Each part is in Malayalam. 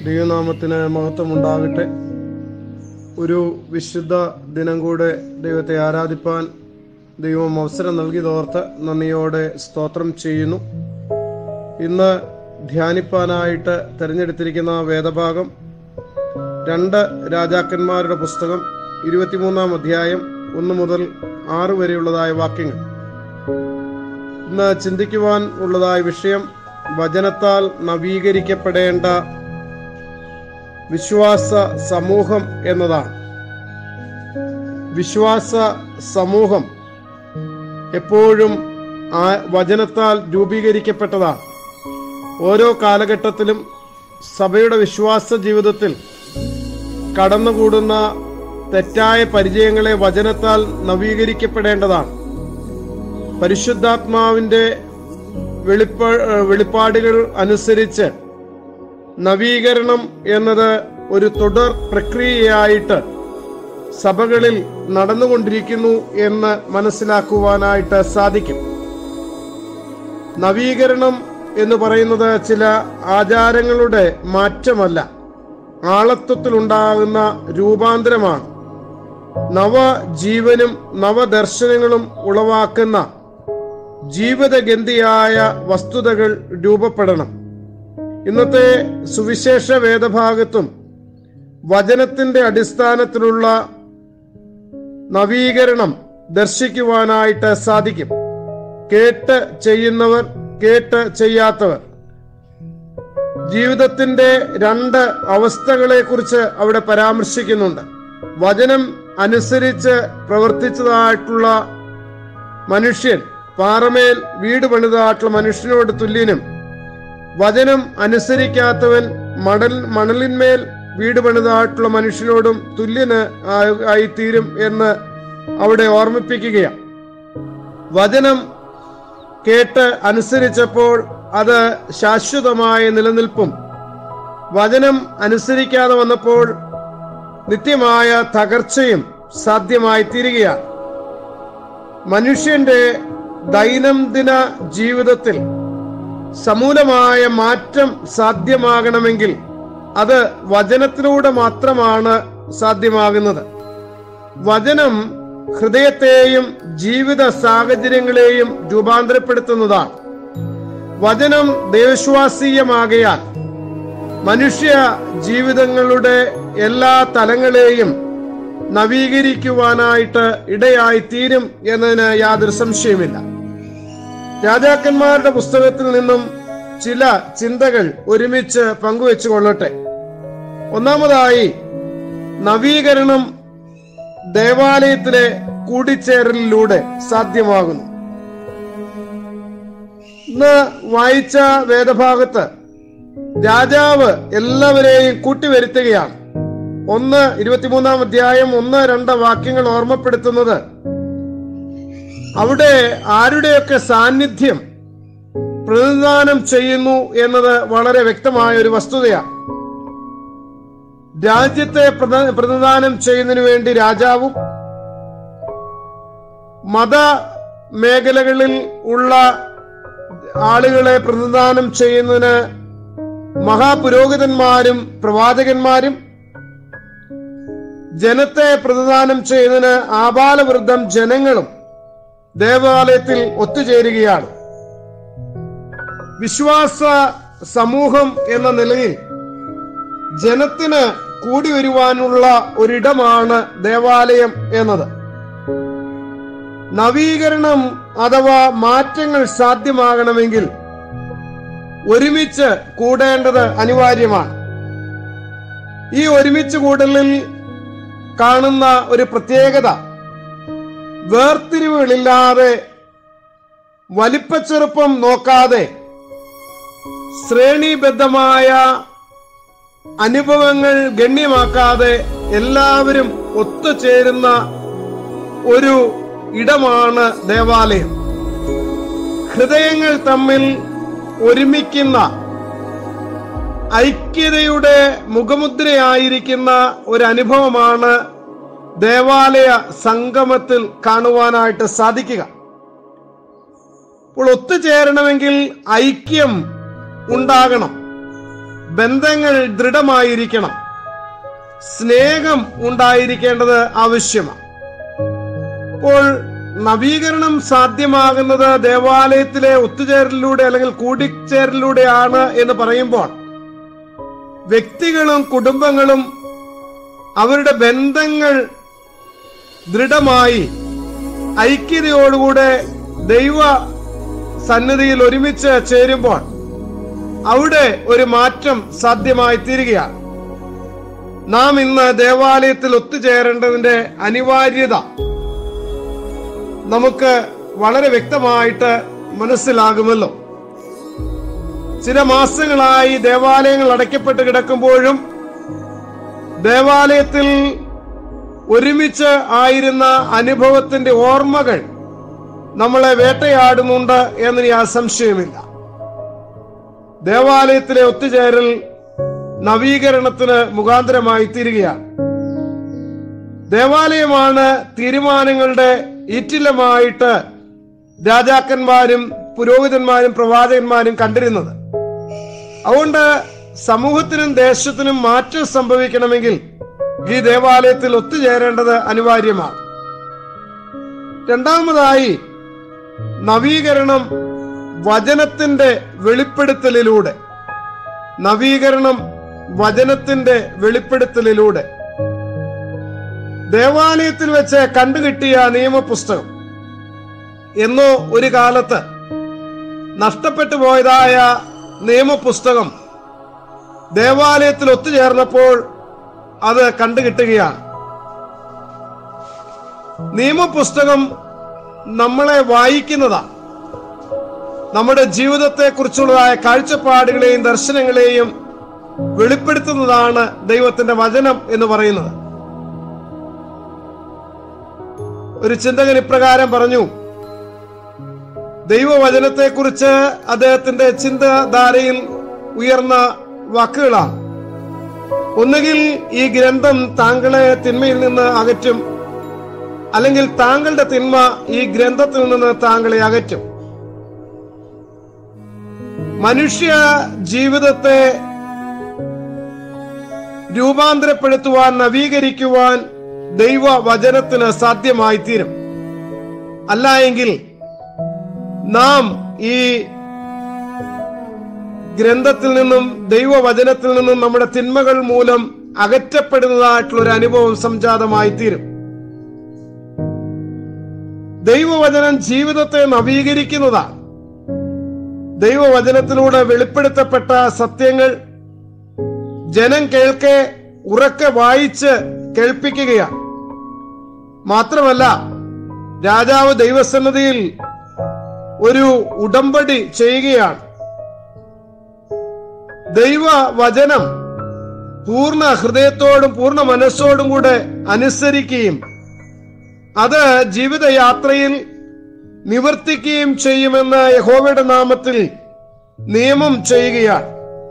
ദൈവനാമത്തിന് മഹത്വം ഉണ്ടാകട്ടെ ഒരു വിശുദ്ധ ദിനം കൂടെ ദൈവത്തെ ആരാധിപ്പാൻ ദൈവം അവസരം നൽകിയതോർത്ത് നന്ദിയോടെ സ്തോത്രം ചെയ്യുന്നു ഇന്ന് ധ്യാനിപ്പാനായിട്ട് തിരഞ്ഞെടുത്തിരിക്കുന്ന വേദഭാഗം രണ്ട് രാജാക്കന്മാരുടെ പുസ്തകം ഇരുപത്തിമൂന്നാം അധ്യായം ഒന്ന് മുതൽ ആറ് വരെയുള്ളതായ വാക്യങ്ങൾ ഇന്ന് ചിന്തിക്കുവാൻ ഉള്ളതായ വിഷയം വചനത്താൽ നവീകരിക്കപ്പെടേണ്ട വിശ്വാസ സമൂഹം എന്നതാണ് വിശ്വാസ സമൂഹം എപ്പോഴും ആ വചനത്താൽ രൂപീകരിക്കപ്പെട്ടതാണ് ഓരോ കാലഘട്ടത്തിലും സഭയുടെ വിശ്വാസ ജീവിതത്തിൽ കടന്നുകൂടുന്ന തെറ്റായ പരിചയങ്ങളെ വചനത്താൽ നവീകരിക്കപ്പെടേണ്ടതാണ് പരിശുദ്ധാത്മാവിന്റെ വെളിപ്പ വെളിപ്പാടുകൾ അനുസരിച്ച് നവീകരണം എന്നത് ഒരു തുടർ പ്രക്രിയയായിട്ട് സഭകളിൽ നടന്നുകൊണ്ടിരിക്കുന്നു എന്ന് മനസ്സിലാക്കുവാനായിട്ട് സാധിക്കും നവീകരണം എന്ന് പറയുന്നത് ചില ആചാരങ്ങളുടെ മാറ്റമല്ല ആളത്വത്തിലുണ്ടാകുന്ന രൂപാന്തരമാണ് നവജീവനും നവദർശനങ്ങളും ഉളവാക്കുന്ന ജീവിതഗന്ധിയായ വസ്തുതകൾ രൂപപ്പെടണം ഇന്നത്തെ സുവിശേഷ വേദഭാഗത്തും വചനത്തിന്റെ അടിസ്ഥാനത്തിലുള്ള നവീകരണം ദർശിക്കുവാനായിട്ട് സാധിക്കും കേട്ട് ചെയ്യുന്നവർ കേട്ട് ചെയ്യാത്തവർ ജീവിതത്തിന്റെ രണ്ട് അവസ്ഥകളെ കുറിച്ച് അവിടെ പരാമർശിക്കുന്നുണ്ട് വചനം അനുസരിച്ച് പ്രവർത്തിച്ചതായിട്ടുള്ള മനുഷ്യൻ പാറമേൽ വീട് പണിതായിട്ടുള്ള മനുഷ്യനോട് തുല്യനും വചനം അനുസരിക്കാത്തവൻ മണൽ മണലിന്മേൽ വീട് പണിതായിട്ടുള്ള മനുഷ്യനോടും തുല്യന് ആയി തീരും എന്ന് അവിടെ ഓർമ്മിപ്പിക്കുകയാണ് വചനം കേട്ട് അനുസരിച്ചപ്പോൾ അത് ശാശ്വതമായ നിലനിൽപ്പും വചനം അനുസരിക്കാതെ വന്നപ്പോൾ നിത്യമായ തകർച്ചയും സാധ്യമായി തീരുകയാണ് മനുഷ്യന്റെ ദൈനംദിന ജീവിതത്തിൽ സമൂലമായ മാറ്റം സാധ്യമാകണമെങ്കിൽ അത് വചനത്തിലൂടെ മാത്രമാണ് സാധ്യമാകുന്നത് വചനം ഹൃദയത്തെയും ജീവിത സാഹചര്യങ്ങളെയും രൂപാന്തരപ്പെടുത്തുന്നതാണ് വചനം ദേവശ്വാസീയമാകയാൽ മനുഷ്യ ജീവിതങ്ങളുടെ എല്ലാ തലങ്ങളെയും നവീകരിക്കുവാനായിട്ട് ഇടയായി തീരും എന്നതിന് യാതൊരു സംശയമില്ല രാജാക്കന്മാരുടെ പുസ്തകത്തിൽ നിന്നും ചില ചിന്തകൾ ഒരുമിച്ച് പങ്കുവെച്ചു കൊള്ളട്ടെ ഒന്നാമതായി നവീകരണം ദേവാലയത്തിലെ കൂടിച്ചേരലിലൂടെ സാധ്യമാകുന്നു ഇന്ന് വായിച്ച വേദഭാഗത്ത് രാജാവ് എല്ലാവരെയും കൂട്ടിവരുത്തുകയാണ് ഒന്ന് ഇരുപത്തിമൂന്നാം അധ്യായം ഒന്ന് രണ്ട് വാക്യങ്ങൾ ഓർമ്മപ്പെടുത്തുന്നത് അവിടെ ആരുടെയൊക്കെ സാന്നിധ്യം പ്രതിദാനം ചെയ്യുന്നു എന്നത് വളരെ വ്യക്തമായ ഒരു വസ്തുതയാണ് രാജ്യത്തെ പ്രതിദാനം ചെയ്യുന്നതിന് വേണ്ടി രാജാവും മത മേഖലകളിൽ ഉള്ള ആളുകളെ പ്രതിദാനം ചെയ്യുന്നതിന് മഹാപുരോഹിതന്മാരും പ്രവാചകന്മാരും ജനത്തെ പ്രതിദാനം ചെയ്യുന്നതിന് ആബാലവൃദ്ധം ജനങ്ങളും ദേവാലയത്തിൽ ഒത്തുചേരുകയാണ് വിശ്വാസ സമൂഹം എന്ന നിലയിൽ ജനത്തിന് കൂടി വരുവാനുള്ള ഒരിടമാണ് ദേവാലയം എന്നത് നവീകരണം അഥവാ മാറ്റങ്ങൾ സാധ്യമാകണമെങ്കിൽ ഒരുമിച്ച് കൂടേണ്ടത് അനിവാര്യമാണ് ഈ ഒരുമിച്ച് കൂടലിൽ കാണുന്ന ഒരു പ്രത്യേകത വേർതിരിവുകളില്ലാതെ വലിപ്പച്ചെറുപ്പം നോക്കാതെ ശ്രേണിബദ്ധമായ അനുഭവങ്ങൾ ഗണ്യമാക്കാതെ എല്ലാവരും ഒത്തുചേരുന്ന ഒരു ഇടമാണ് ദേവാലയം ഹൃദയങ്ങൾ തമ്മിൽ ഒരുമിക്കുന്ന ഐക്യതയുടെ മുഖമുദ്രയായിരിക്കുന്ന ഒരു അനുഭവമാണ് ദേവാലയ സംഗമത്തിൽ കാണുവാനായിട്ട് സാധിക്കുക അപ്പോൾ ഒത്തുചേരണമെങ്കിൽ ഐക്യം ഉണ്ടാകണം ബന്ധങ്ങൾ ദൃഢമായിരിക്കണം സ്നേഹം ഉണ്ടായിരിക്കേണ്ടത് ആവശ്യമാണ് അപ്പോൾ നവീകരണം സാധ്യമാകുന്നത് ദേവാലയത്തിലെ ഒത്തുചേരലിലൂടെ അല്ലെങ്കിൽ കൂടിച്ചേരലിലൂടെയാണ് എന്ന് പറയുമ്പോൾ വ്യക്തികളും കുടുംബങ്ങളും അവരുടെ ബന്ധങ്ങൾ ദൃഢമായി ഐക്യതയോടുകൂടെ ദൈവ സന്നിധിയിൽ ഒരുമിച്ച് ചേരുമ്പോൾ അവിടെ ഒരു മാറ്റം സാധ്യമായി തീരുകയാണ് നാം ഇന്ന് ദേവാലയത്തിൽ ഒത്തുചേരേണ്ടതിന്റെ അനിവാര്യത നമുക്ക് വളരെ വ്യക്തമായിട്ട് മനസ്സിലാകുമല്ലോ ചില മാസങ്ങളായി ദേവാലയങ്ങൾ അടയ്ക്കപ്പെട്ട് കിടക്കുമ്പോഴും ദേവാലയത്തിൽ ഒരുമിച്ച് ആയിരുന്ന അനുഭവത്തിന്റെ ഓർമ്മകൾ നമ്മളെ വേട്ടയാടുന്നുണ്ട് എന്നതിന് ആ സംശയമില്ല ദേവാലയത്തിലെ ഒത്തുചേരൽ നവീകരണത്തിന് മുഖാന്തരമായി തീരുകയാണ് ദേവാലയമാണ് തീരുമാനങ്ങളുടെ ഈറ്റില്ലമായിട്ട് രാജാക്കന്മാരും പുരോഹിതന്മാരും പ്രവാചകന്മാരും കണ്ടിരുന്നത് അതുകൊണ്ട് സമൂഹത്തിനും ദേശത്തിനും മാറ്റം സംഭവിക്കണമെങ്കിൽ ഈ ദേവാലയത്തിൽ ഒത്തുചേരേണ്ടത് അനിവാര്യമാണ് രണ്ടാമതായി നവീകരണം വചനത്തിന്റെ വെളിപ്പെടുത്തലിലൂടെ നവീകരണം വചനത്തിന്റെ വെളിപ്പെടുത്തലിലൂടെ ദേവാലയത്തിൽ വെച്ച് കണ്ടുകിട്ടിയ നിയമപുസ്തകം എന്നോ ഒരു കാലത്ത് നഷ്ടപ്പെട്ടു പോയതായ നിയമപുസ്തകം ദേവാലയത്തിൽ ഒത്തുചേർന്നപ്പോൾ അത് കണ്ടുകിട്ടുകയാണ് നിയമപുസ്തകം നമ്മളെ വായിക്കുന്നതാണ് നമ്മുടെ ജീവിതത്തെ കുറിച്ചുള്ളതായ കാഴ്ചപ്പാടുകളെയും ദർശനങ്ങളെയും വെളിപ്പെടുത്തുന്നതാണ് ദൈവത്തിന്റെ വചനം എന്ന് പറയുന്നത് ഒരു ചിന്തകൻ ഇപ്രകാരം പറഞ്ഞു ദൈവവചനത്തെക്കുറിച്ച് അദ്ദേഹത്തിന്റെ ചിന്തധാരയിൽ ഉയർന്ന വാക്കുകളാണ് ഒന്നുകിൽ ഈ ഗ്രന്ഥം താങ്കളെ തിന്മയിൽ നിന്ന് അകറ്റും അല്ലെങ്കിൽ താങ്കളുടെ തിന്മ ഈ ഗ്രന്ഥത്തിൽ നിന്ന് താങ്കളെ അകറ്റും മനുഷ്യ ജീവിതത്തെ രൂപാന്തരപ്പെടുത്തുവാൻ നവീകരിക്കുവാൻ ദൈവ വചനത്തിന് സാധ്യമായി തീരും അല്ല എങ്കിൽ നാം ഈ ഗ്രന്ഥത്തിൽ നിന്നും ദൈവവചനത്തിൽ നിന്നും നമ്മുടെ തിന്മകൾ മൂലം അകറ്റപ്പെടുന്നതായിട്ടുള്ള ഒരു അനുഭവം സംജാതമായി തീരും ദൈവവചനം ജീവിതത്തെ നവീകരിക്കുന്നതാണ് ദൈവവചനത്തിലൂടെ വെളിപ്പെടുത്തപ്പെട്ട സത്യങ്ങൾ ജനം കേൾക്കെ ഉറക്കെ വായിച്ച് കേൾപ്പിക്കുകയാണ് മാത്രമല്ല രാജാവ് ദൈവസന്നതിയിൽ ഒരു ഉടമ്പടി ചെയ്യുകയാണ് ദൈവ വചനം പൂർണ്ണ ഹൃദയത്തോടും പൂർണ്ണ മനസ്സോടും കൂടെ അനുസരിക്കുകയും അത് ജീവിതയാത്രയിൽ നിവർത്തിക്കുകയും ചെയ്യുമെന്ന് യഹോവയുടെ നാമത്തിൽ നിയമം ചെയ്യുകയാണ്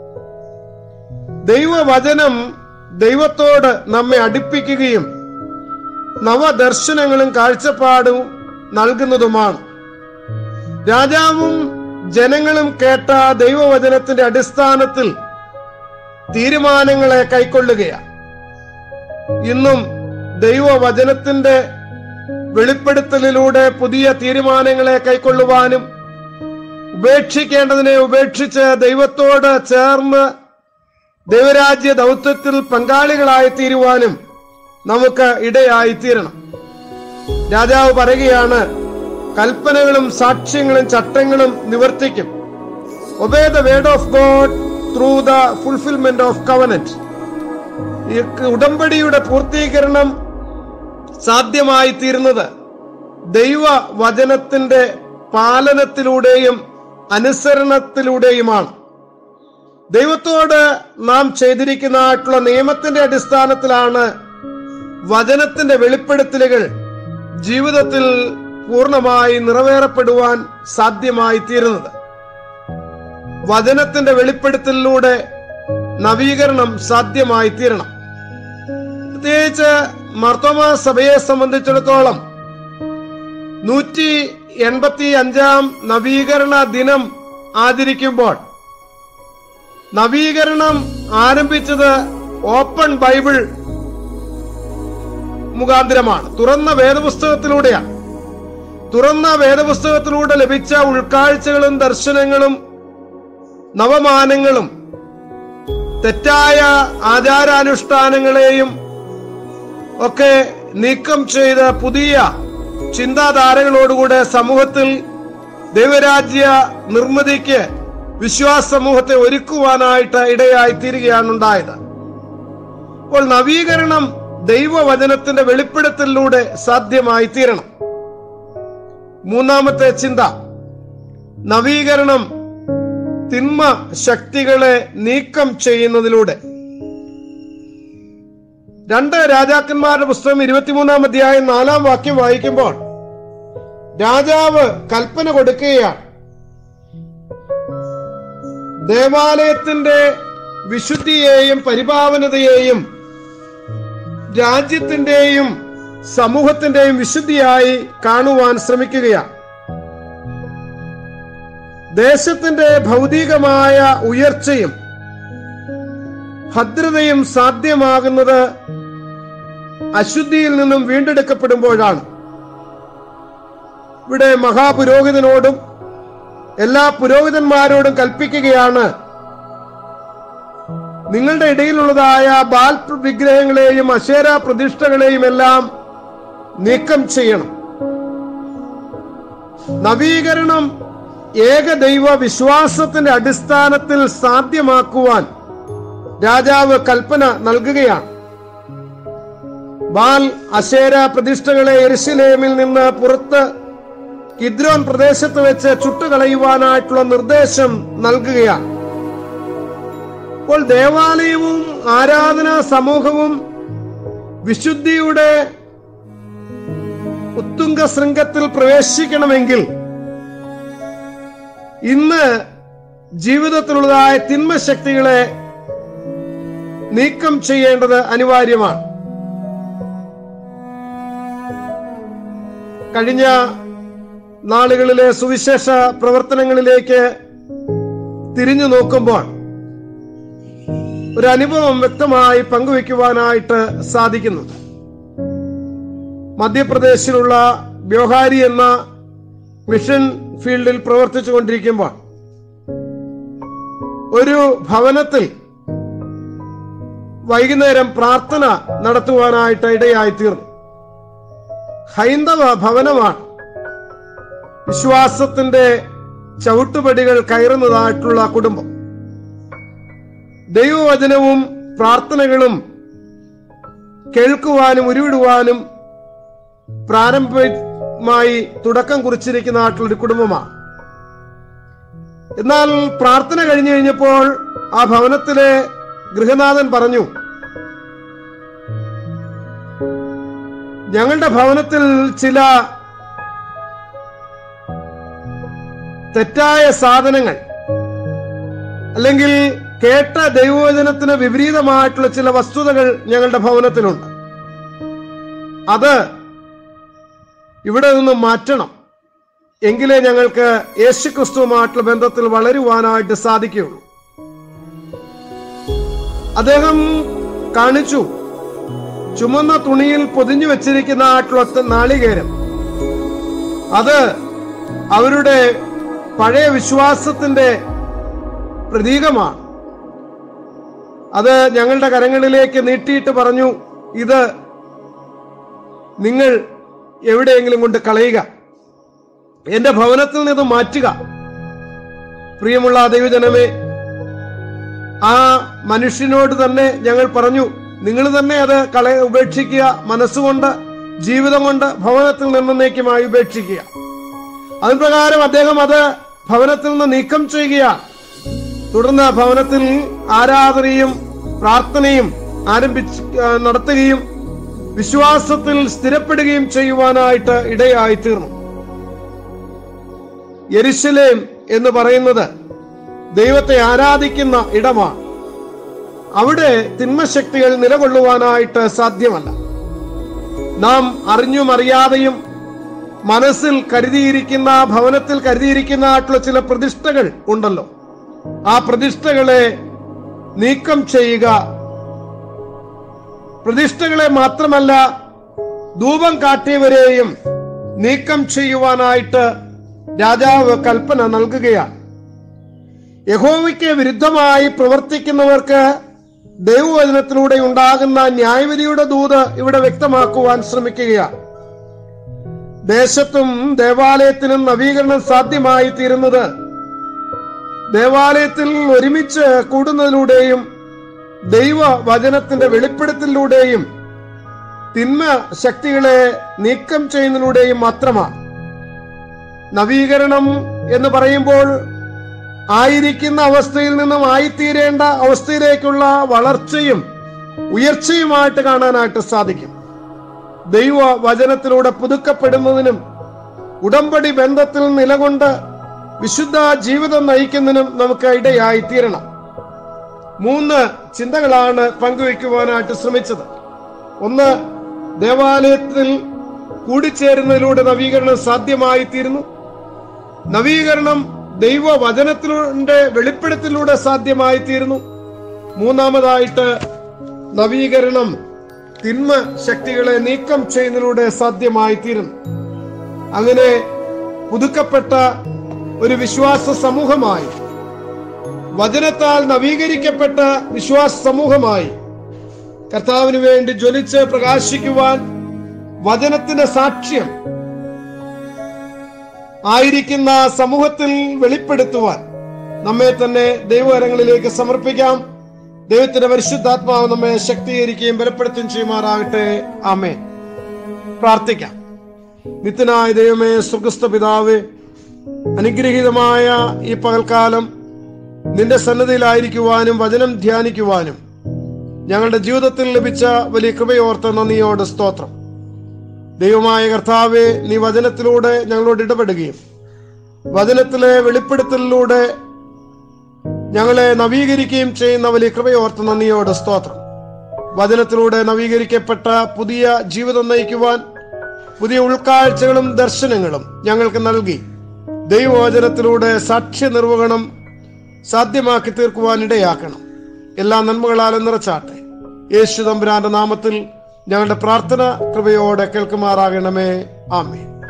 ദൈവവചനം ദൈവത്തോട് നമ്മെ അടുപ്പിക്കുകയും നവദർശനങ്ങളും കാഴ്ചപ്പാടും നൽകുന്നതുമാണ് രാജാവും ജനങ്ങളും കേട്ട ദൈവവചനത്തിന്റെ അടിസ്ഥാനത്തിൽ തീരുമാനങ്ങളെ കൈക്കൊള്ളുകയാണ് ഇന്നും ദൈവവചനത്തിന്റെ വെളിപ്പെടുത്തലിലൂടെ പുതിയ തീരുമാനങ്ങളെ കൈക്കൊള്ളുവാനും ഉപേക്ഷിക്കേണ്ടതിനെ ഉപേക്ഷിച്ച് ദൈവത്തോട് ചേർന്ന് ദൈവരാജ്യ ദൗത്യത്തിൽ പങ്കാളികളായി തീരുവാനും നമുക്ക് ഇടയായി തീരണം രാജാവ് പറയുകയാണ് കൽപ്പനകളും സാക്ഷ്യങ്ങളും ചട്ടങ്ങളും നിവർത്തിക്കും obey the word of God through the fulfilment of covenant ഈ ഉടമ്പടിയുടെ പൂർത്തീകരണം സാധ്യമായി തീരുന്നത് ദൈവ വചനത്തിന്റെ പാലനത്തിലൂടെയും അനുസരണത്തിലൂടെയുമാണ് ദൈവത്തോട് നാം ചെയ്തിരിക്കുന്നതായിട്ടുള്ള നിയമത്തിന്റെ അടിസ്ഥാനത്തിലാണ് വചനത്തിന്റെ വെളിപ്പെടുത്തലുകൾ ജീവിതത്തിൽ പൂർണ്ണമായി നിറവേറപ്പെടുവാൻ സാധ്യമായി തീരുന്നത് വചനത്തിന്റെ വെളിപ്പെടുത്തലിലൂടെ നവീകരണം സാധ്യമായി തീരണം പ്രത്യേകിച്ച് മർത്തോമ സഭയെ സംബന്ധിച്ചിടത്തോളം നൂറ്റി എൺപത്തി അഞ്ചാം നവീകരണ ദിനം ആചരിക്കുമ്പോൾ നവീകരണം ആരംഭിച്ചത് ഓപ്പൺ ബൈബിൾ മുഖാന്തരമാണ് തുറന്ന വേദപുസ്തകത്തിലൂടെയാണ് തുറന്ന വേദപുസ്തകത്തിലൂടെ ലഭിച്ച ഉൾക്കാഴ്ചകളും ദർശനങ്ങളും നവമാനങ്ങളും തെറ്റായ ആചാരാനുഷ്ഠാനങ്ങളെയും ഒക്കെ നീക്കം ചെയ്ത് പുതിയ ചിന്താധാരകളോടുകൂടെ സമൂഹത്തിൽ ദൈവരാജ്യ നിർമ്മിതിക്ക് വിശ്വാസ സമൂഹത്തെ ഒരുക്കുവാനായിട്ട് ഇടയായി തീരുകയാണ് ഉണ്ടായത് അപ്പോൾ നവീകരണം ദൈവവചനത്തിന്റെ വെളിപ്പെടുത്തലിലൂടെ സാധ്യമായി തീരണം മൂന്നാമത്തെ ചിന്ത നവീകരണം തിന്മ ശക്തികളെ നീക്കം ചെയ്യുന്നതിലൂടെ രണ്ട് രാജാക്കന്മാരുടെ പുസ്തകം ഇരുപത്തിമൂന്നാം അധ്യായം നാലാം വാക്യം വായിക്കുമ്പോൾ രാജാവ് കൽപ്പന കൊടുക്കുകയാണ് ദേവാലയത്തിന്റെ വിശുദ്ധിയെയും പരിപാവനതയെയും രാജ്യത്തിന്റെയും സമൂഹത്തിന്റെയും വിശുദ്ധിയായി കാണുവാൻ ശ്രമിക്കുകയാണ് ദേശത്തിന്റെ ഭൗതികമായ ഉയർച്ചയും ഭദ്രതയും സാധ്യമാകുന്നത് അശുദ്ധിയിൽ നിന്നും വീണ്ടെടുക്കപ്പെടുമ്പോഴാണ് ഇവിടെ മഹാപുരോഹിതനോടും എല്ലാ പുരോഹിതന്മാരോടും കൽപ്പിക്കുകയാണ് നിങ്ങളുടെ ഇടയിലുള്ളതായ ബാൽ വിഗ്രഹങ്ങളെയും അശേര പ്രതിഷ്ഠകളെയും എല്ലാം നീക്കം ചെയ്യണം നവീകരണം ഏകദൈവ വിശ്വാസത്തിന്റെ അടിസ്ഥാനത്തിൽ സാധ്യമാക്കുവാൻ രാജാവ് കൽപ്പന നൽകുകയാണ് ബാൽ അശേര പ്രതിഷ്ഠകളെ എരുശലേമിൽ നിന്ന് പുറത്ത് കിദ്രോൻ പ്രദേശത്ത് വെച്ച് ചുട്ടുകളയുവാനായിട്ടുള്ള നിർദ്ദേശം നൽകുകയാണ് അപ്പോൾ ദേവാലയവും ആരാധനാ സമൂഹവും വിശുദ്ധിയുടെ ഉത്തുംഗ ശൃംഗത്തിൽ പ്രവേശിക്കണമെങ്കിൽ ഇന്ന് ജീവിതത്തിലുള്ളതായ തിന്മ ശക്തികളെ നീക്കം ചെയ്യേണ്ടത് അനിവാര്യമാണ് കഴിഞ്ഞ നാളുകളിലെ സുവിശേഷ പ്രവർത്തനങ്ങളിലേക്ക് തിരിഞ്ഞു നോക്കുമ്പോൾ ഒരു അനുഭവം വ്യക്തമായി പങ്കുവെക്കുവാനായിട്ട് സാധിക്കുന്നു മധ്യപ്രദേശിലുള്ള ബ്യോഹാരി എന്ന മിഷൻ ഫീൽഡിൽ പ്രവർത്തിച്ചു കൊണ്ടിരിക്കുമ്പോൾ ഒരു ഭവനത്തിൽ വൈകുന്നേരം പ്രാർത്ഥന നടത്തുവാനായിട്ട് ഇടയായി തീർന്നു ഹൈന്ദവ ഭവനമാണ് വിശ്വാസത്തിന്റെ ചവിട്ടുപടികൾ കയറുന്നതായിട്ടുള്ള കുടുംബം ദൈവവചനവും പ്രാർത്ഥനകളും കേൾക്കുവാനും ഉരുവിടുവാനും പ്രാരംഭമായി തുടക്കം കുറിച്ചിരിക്കുന്ന ഒരു കുടുംബമാണ് എന്നാൽ പ്രാർത്ഥന കഴിഞ്ഞു കഴിഞ്ഞപ്പോൾ ആ ഭവനത്തിലെ ഗൃഹനാഥൻ പറഞ്ഞു ഞങ്ങളുടെ ഭവനത്തിൽ ചില തെറ്റായ സാധനങ്ങൾ അല്ലെങ്കിൽ കേട്ട ദൈവവചനത്തിന് വിപരീതമായിട്ടുള്ള ചില വസ്തുതകൾ ഞങ്ങളുടെ ഭവനത്തിലുണ്ട് അത് ഇവിടെ നിന്ന് മാറ്റണം എങ്കിലേ ഞങ്ങൾക്ക് യേശുക്രിസ്തുവുമായിട്ടുള്ള ബന്ധത്തിൽ വളരുവാനായിട്ട് സാധിക്കുകയുള്ളൂ അദ്ദേഹം കാണിച്ചു ചുമന്ന തുണിയിൽ പൊതിഞ്ഞു വെച്ചിരിക്കുന്ന ആയിട്ടുള്ള നാളികേരം അത് അവരുടെ പഴയ വിശ്വാസത്തിന്റെ പ്രതീകമാണ് അത് ഞങ്ങളുടെ കരങ്ങളിലേക്ക് നീട്ടിയിട്ട് പറഞ്ഞു ഇത് നിങ്ങൾ എവിടെയെങ്കിലും കൊണ്ട് കളയുക എന്റെ ഭവനത്തിൽ നിന്ന് മാറ്റുക പ്രിയമുള്ള ദൈവജനമേ ആ മനുഷ്യനോട് തന്നെ ഞങ്ങൾ പറഞ്ഞു നിങ്ങൾ തന്നെ അത് കളയ ഉപേക്ഷിക്കുക മനസ്സുകൊണ്ട് ജീവിതം കൊണ്ട് ഭവനത്തിൽ നിന്നേക്കുമായി ഉപേക്ഷിക്കുക അതിന് പ്രകാരം അദ്ദേഹം അത് ഭവനത്തിൽ നിന്ന് നീക്കം ചെയ്യുകയാണ് തുടർന്ന് ഭവനത്തിൽ ആരാധനയും പ്രാർത്ഥനയും ആരംഭിച്ച് ആ, നടത്തുകയും വിശ്വാസത്തിൽ സ്ഥിരപ്പെടുകയും ചെയ്യുവാനായിട്ട് ഇടയായി തീർന്നു യെരുശലേം എന്ന് പറയുന്നത് ദൈവത്തെ ആരാധിക്കുന്ന ഇടമാണ് അവിടെ തിന്മശക്തികൾ നിലകൊള്ളുവാനായിട്ട് സാധ്യമല്ല നാം അറിഞ്ഞും അറിയാതെയും മനസ്സിൽ കരുതിയിരിക്കുന്ന ഭവനത്തിൽ കരുതിയിരിക്കുന്ന ആയിട്ടുള്ള ചില പ്രതിഷ്ഠകൾ ഉണ്ടല്ലോ ആ പ്രതിഷ്ഠകളെ നീക്കം ചെയ്യുക പ്രതിഷ്ഠകളെ മാത്രമല്ല ധൂപം കാട്ടിയവരെയും നീക്കം ചെയ്യുവാനായിട്ട് രാജാവ് കൽപ്പന നൽകുകയാണ് യഹോവയ്ക്ക് വിരുദ്ധമായി പ്രവർത്തിക്കുന്നവർക്ക് ദൈവവചനത്തിലൂടെ ഉണ്ടാകുന്ന ന്യായവിധിയുടെ ദൂത് ഇവിടെ വ്യക്തമാക്കുവാൻ ശ്രമിക്കുകയാണ് ദേശത്തും ദേവാലയത്തിനും നവീകരണം സാധ്യമായി തീരുന്നത് ദേവാലയത്തിൽ ഒരുമിച്ച് കൂടുന്നതിലൂടെയും ദൈവ വചനത്തിന്റെ വെളിപ്പെടുത്തലിലൂടെയും തിന്മ ശക്തികളെ നീക്കം ചെയ്യുന്നതിലൂടെയും മാത്രമാണ് നവീകരണം എന്ന് പറയുമ്പോൾ ആയിരിക്കുന്ന അവസ്ഥയിൽ നിന്നും ആയിത്തീരേണ്ട അവസ്ഥയിലേക്കുള്ള വളർച്ചയും ഉയർച്ചയുമായിട്ട് കാണാനായിട്ട് സാധിക്കും ദൈവ വചനത്തിലൂടെ പുതുക്കപ്പെടുന്നതിനും ഉടമ്പടി ബന്ധത്തിൽ നിലകൊണ്ട് വിശുദ്ധ ജീവിതം നയിക്കുന്നതിനും നമുക്ക് ഇടയായി തീരണം മൂന്ന് ചിന്തകളാണ് പങ്കുവയ്ക്കുവാനായിട്ട് ശ്രമിച്ചത് ഒന്ന് ദേവാലയത്തിൽ കൂടിച്ചേരുന്നതിലൂടെ നവീകരണം സാധ്യമായി തീരുന്നു നവീകരണം ദൈവ വചനത്തിലൂടെ വെളിപ്പെടുത്തലിലൂടെ സാധ്യമായി തീരുന്നു മൂന്നാമതായിട്ട് നവീകരണം തിന്മ ശക്തികളെ നീക്കം ചെയ്യുന്നതിലൂടെ സാധ്യമായി തീരുന്നു അങ്ങനെ പുതുക്കപ്പെട്ട ഒരു വിശ്വാസ സമൂഹമായി വചനത്താൽ നവീകരിക്കപ്പെട്ട വിശ്വാസ സമൂഹമായി കർത്താവിന് വേണ്ടി ജ്വലിച്ച് പ്രകാശിക്കുവാൻ വചനത്തിന്റെ സാക്ഷ്യം ആയിരിക്കുന്ന സമൂഹത്തിൽ വെളിപ്പെടുത്തുവാൻ നമ്മെ തന്നെ ദൈവകരങ്ങളിലേക്ക് സമർപ്പിക്കാം ദൈവത്തിന്റെ പരിശുദ്ധാത്മാവ് നമ്മെ ശക്തീകരിക്കുകയും ബലപ്പെടുത്തുകയും ചെയ്യുമാറാകട്ടെ ആമേ പ്രാർത്ഥിക്കാം നിത്യനായ ദൈവമേ സുഖസ്ഥ പിതാവേ അനുഗ്രഹീതമായ ഈ പകൽക്കാലം നിന്റെ സന്നദ്ധയിലായിരിക്കുവാനും വചനം ധ്യാനിക്കുവാനും ഞങ്ങളുടെ ജീവിതത്തിൽ ലഭിച്ച വലിയ കൃപയോർത്ത് നന്ദിയോട് സ്തോത്രം ദൈവമായ കർത്താവെ നീ വചനത്തിലൂടെ ഞങ്ങളോട് ഇടപെടുകയും വചനത്തിലെ വെളിപ്പെടുത്തലിലൂടെ ഞങ്ങളെ നവീകരിക്കുകയും ചെയ്യുന്ന വലിയ കൃപയോർത്ത് നന്ദിയോട് സ്തോത്രം വചനത്തിലൂടെ നവീകരിക്കപ്പെട്ട പുതിയ ജീവിതം നയിക്കുവാൻ പുതിയ ഉൾക്കാഴ്ചകളും ദർശനങ്ങളും ഞങ്ങൾക്ക് നൽകി ദൈവവചനത്തിലൂടെ സാക്ഷ്യ നിർവഹണം സാധ്യമാക്കി തീർക്കുവാൻ ഇടയാക്കണം എല്ലാ നന്മകളാലും നിറച്ചാട്ടെ യേശു തമ്പുരാന്റെ നാമത്തിൽ ഞങ്ങളുടെ പ്രാർത്ഥന കൃപയോടെ കേൾക്കുമാറാകണമേ ആമേ